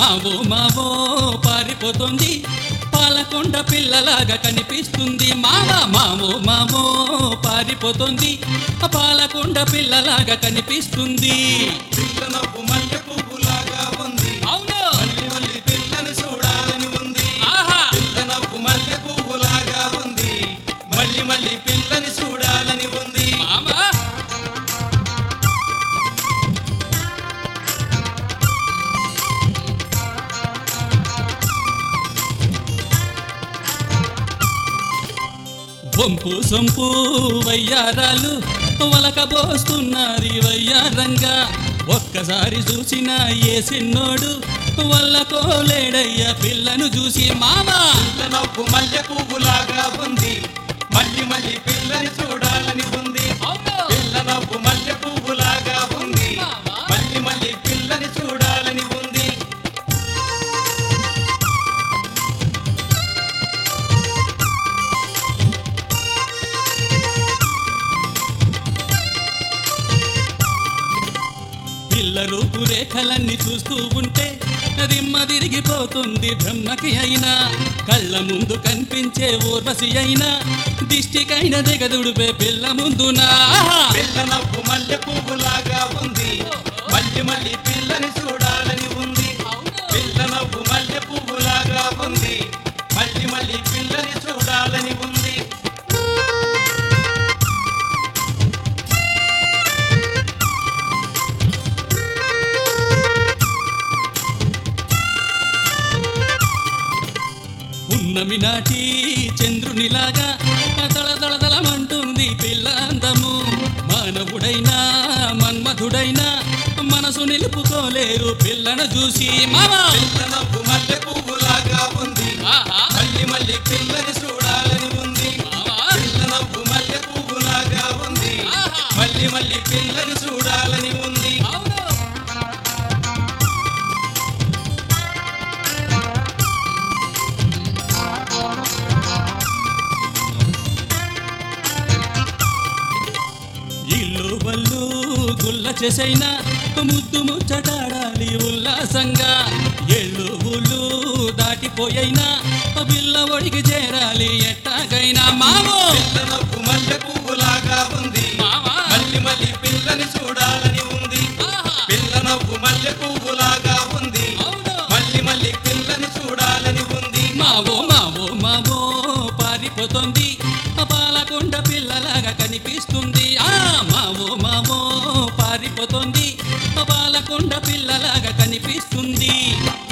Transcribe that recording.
Mao Mao పారిపోతుంది పాలకొండ పిల్లలాగా కనిపిస్తుంది మామ మావో మావో పారిపోతుంది పాలకొండ పిల్లలాగా కనిపిస్తుంది పిల్ల నవ్వు మల్లె పువ్వులాగా ఉంది అవును మళ్ళీ మళ్ళీ పిల్లని చూడాలని ఉంది ఆహా పిల్ల నవ్వు మల్లె పువ్వులాగా ఉంది మళ్ళీ మళ్ళీ పిల్లని చూడాలని ఉంది మామ వంపు సొంపు వయ్యారాలు వలకబోస్తున్నది వయ్యారంగా ఒక్కసారి చూసిన ఏ సిన్నోడు వల్లకోలేడయ్య పిల్లను చూసి మామా పిల్ల నవ్వు మల్లె పువ్వులాగా ఉంది మళ్ళీ మళ్ళీ పిల్లని చూడాలని ఉంది పిల్ల నవ్వు మల్లె పువ్వులాగా ఉంది మళ్ళీ మళ్ళీ పిల్లని చూడాలని ఉంది పిల్ల రూపురేఖలన్నీ చూస్తూ ఉంటే దిమ్మ తిరిగిపోతుంది బ్రహ్మకి అయినా కళ్ళ ముందు కనిపించే ఊర్వశి అయినా దిష్టికైన దిగదుడిపే పిల్ల ముందునా పిల్ల నవ్వు మల్లె పువ్వులాగా ఉంది మళ్ళీ మళ్ళీ పిల్లని చూడాలని ఉంది పిల్ల నవ్వు మల్లె పువ్వులాగా ఉంది మళ్ళీ మళ్ళీ పిల్లని చూడాలని ఉంది ఉన్నమి నాటి చంద్రునిలాగా దళదళదళమంటుంది పిల్ల అందము మానవుడైనా మన్మధుడైనా మనసు నిలుపుకోలేరు పిల్లను చూసి మామా పిల్ల నవ్వు మల్లె పువ్వులాగా ఉంది ఆహా, మళ్ళీ మళ్ళీ పిల్లని చూడాలని ఉంది మామా. పిల్ల నవ్వు మల్లె పువ్వులాగా ఉంది ఆహా. మళ్ళీ మళ్ళీ పిల్లని చూడాలని ఉంది అవును ఇల్లు వల్లు గుల్ల చేసైనా ముద్దు ముచ్చటాడాలి ఉల్లాసంగా ఎళ్ళు ఊళ్ళు దాటిపోయైనా పిల్ల ఒడికి చేరాలి ఎట్టాగైనా మావో పిల్ల నవ్వు మల్లె పువ్వులాగా ఉంది మావా. మళ్ళీ మళ్ళీ పిల్లని చూడాలని ఉంది ఆహా. పిల్ల నవ్వు మల్లె పువ్వులాగా ఉంది అవును. మళ్ళీ మళ్ళీ పిల్లని చూడాలని ఉంది మావో మావో మావో పారిపోతుంది పాలకొండ పిల్లలాగా కనిపిస్తుంది ఆ మావో మావో పారిపోతుంది పాలకొండ పిల్లలాగా కనిపిస్తుంది